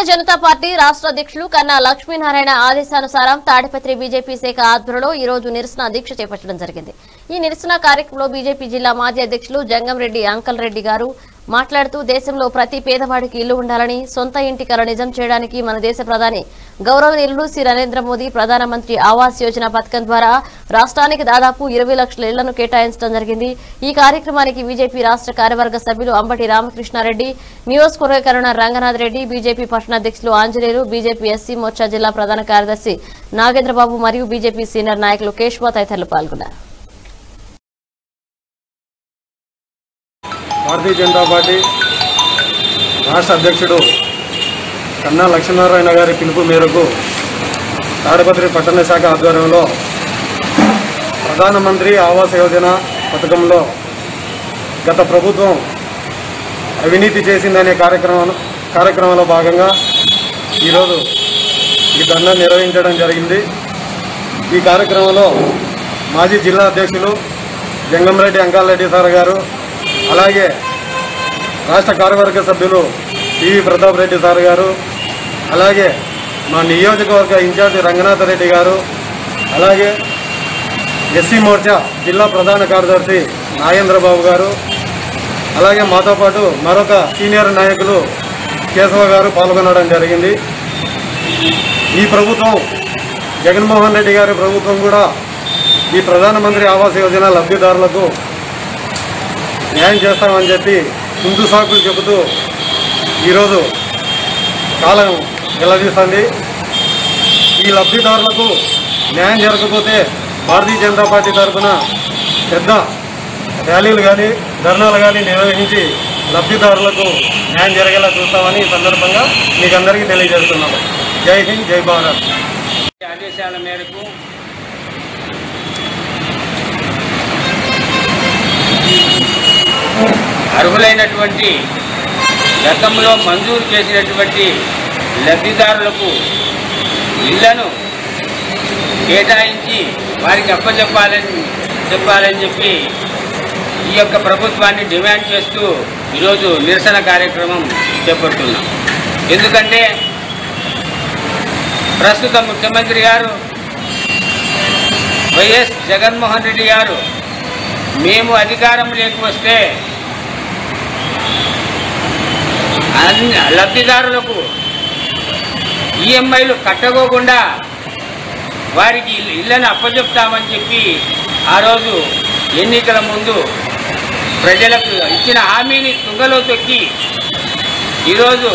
Janata party రాష్ట్ర అధ్యక్షులు కన్నా లక్ష్మీనారాయణ ఆదేశానుసారం తాడిపత్రి బీజేపీ శాఖ ఆధ్వర్యంలో ఈ రోజు నిరసన దీక్ష చేపట్టడం జరిగింది ఈ నిరసన కార్యక్రమంలో బీజేపీ జిల్లా మాజీ అధ్యక్షులు జంగంరెడ్డి అంకల్ రెడ్డి గారు మాట్లాడుతూ దేశంలో ప్రతి పేదవాడికి ఇల్లు ఉండాలని సొంత ఇంటి కల నిజం చేయడానికి మన దేశ ప్రధాని గౌరవనీయులు శ్రీ నరేంద్ర మోదీ ప్రధానమంత్రి ఆవాస్ యోజన పథకం ద్వారా రాష్ట్రానికి దాదాపు ఇరవై లక్షల ఇళ్లను కేటాయించడం జరిగింది ఈ కార్యక్రమానికి బీజేపీ రాష్ట్ర కార్యవర్గ సభ్యులు అంబటి రామకృష్ణారెడ్డి నియోజకవర్గీకరణ రంగనాథ్ రెడ్డి బీజేపీ పట్టణాధ్యక్షులు ఆంజనేయులు బీజేపీ ఎస్సీ మోర్చా జిల్లా ప్రధాన కార్యదర్శి నాగేంద్రబాబు మరియు బీజేపీ సీనియర్ నాయకులు కేశవ తదితరులు పాల్గొన్నారు భారతీయ జనతా పార్టీ రాష్ట్ర అధ్యక్షుడు కన్నా లక్ష్మీనారాయణ గారి పిలుపు మేరకు తాడపత్రి పట్టణ శాఖ ఆధ్వర్యంలో ప్రధానమంత్రి ఆవాస్ యోజన పథకంలో గత ప్రభుత్వం అవినీతి చేసిందనే కార్యక్రమం కార్యక్రమంలో భాగంగా ఈరోజు ఈ ధర్నా నిర్వహించడం జరిగింది ఈ కార్యక్రమంలో మాజీ జిల్లా అధ్యక్షులు జంగంరెడ్డి అంకాలరెడ్డి సార్ గారు అలాగే రాష్ట్ర కార్యవర్గ సభ్యులు టివి ప్రతాప్ రెడ్డి సార్ గారు అలాగే మా నియోజకవర్గ ఇన్ఛార్జి రంగనాథ్ రెడ్డి గారు అలాగే ఎస్సీ మోర్చా జిల్లా ప్రధాన కార్యదర్శి నాగేంద్రబాబు గారు అలాగే మాతో పాటు మరొక సీనియర్ నాయకులు కేశవ గారు పాల్గొనడం జరిగింది ఈ ప్రభుత్వం జగన్మోహన్ రెడ్డి గారి ప్రభుత్వం కూడా ఈ ప్రధానమంత్రి ఆవాస్ యోజన లబ్ధిదారులకు న్యాయం చేస్తామని చెప్పి ముందు సాకులు చెబుతూ ఈరోజు కాలం నిలదీస్తుంది ఈ లబ్ధిదారులకు న్యాయం జరగకపోతే భారతీయ జనతా పార్టీ తరఫున పెద్ద ర్యాలీలు కానీ ధర్నాలు కానీ నిర్వహించి లబ్ధిదారులకు న్యాయం జరిగేలా చూస్తామని ఈ సందర్భంగా మీకు అందరికీ తెలియజేస్తున్నాము జై హింద్ జై భారత్ ఆదేశాల మేరకు అర్హులైనటువంటి గతంలో మంజూరు చేసినటువంటి లబ్ధిదారులకు ఇళ్లను కేటాయించి వారికి అప్పచెప్పాలని చెప్పాలని చెప్పి ఈ యొక్క ప్రభుత్వాన్ని డిమాండ్ చేస్తూ ఈరోజు నిరసన కార్యక్రమం చేపడుతున్నాం ఎందుకంటే ప్రస్తుత ముఖ్యమంత్రి గారు వైఎస్ జగన్మోహన్ రెడ్డి గారు మేము అధికారంలోకి వస్తే అన్ని లబ్ధిదారులకు ఈఎంఐలు కట్టకోకుండా వారికి ఇల్లు- ఇళ్లను అప్పచెప్తామని చెప్పి ఆ రోజు ఎన్నికల ముందు ప్రజలకు ఇచ్చిన హామీని తుంగలో తొక్కి ఈరోజు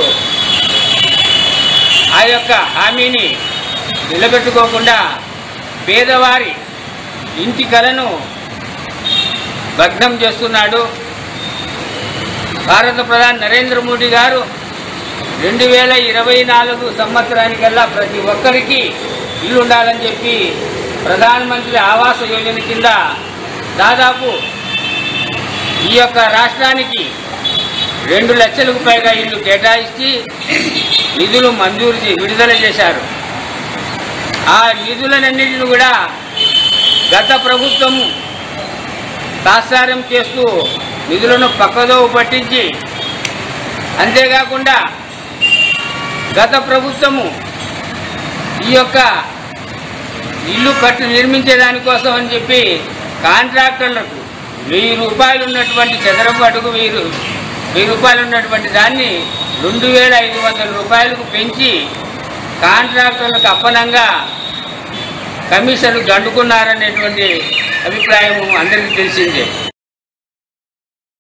ఆ యొక్క హామీని నిలబెట్టుకోకుండా పేదవారి ఇంటి కలను భగ్నం చేస్తున్నాడు భారత ప్రధాని నరేంద్ర మోడీ గారు రెండు వేల ఇరవై నాలుగు సంవత్సరానికల్లా ప్రతి ఒక్కరికి ఇల్లు ఉండాలని చెప్పి ప్రధానమంత్రి ఆవాస యోజన కింద దాదాపు ఈ యొక్క రాష్ట్రానికి రెండు లక్షలకు పైగా ఇల్లు కేటాయించి నిధులు మంజూరు చే- విడుదల చేశారు ఆ నిధులన్నింటిని కూడా గత ప్రభుత్వము తాత్సారం చేస్తూ నిధులను పక్కదోవ పట్టించి అంతేకాకుండా గత ప్రభుత్వము ఈ యొక్క ఇల్లు కట్టు నిర్మించే దానికోసం అని చెప్పి కాంట్రాక్టర్లకు వెయ్యి రూపాయలు ఉన్నటువంటి చదరపు అడుగు వెయ్యి రూ- వెయ్యి రూపాయలు ఉన్నటువంటి దాన్ని రెండు వేల ఐదు వందల రూపాయలకు పెంచి కాంట్రాక్టర్లకు అప్పనంగా కమిషన్లు దండుకున్నారనేటువంటి అభిప్రాయం అందరికీ తెలిసిందే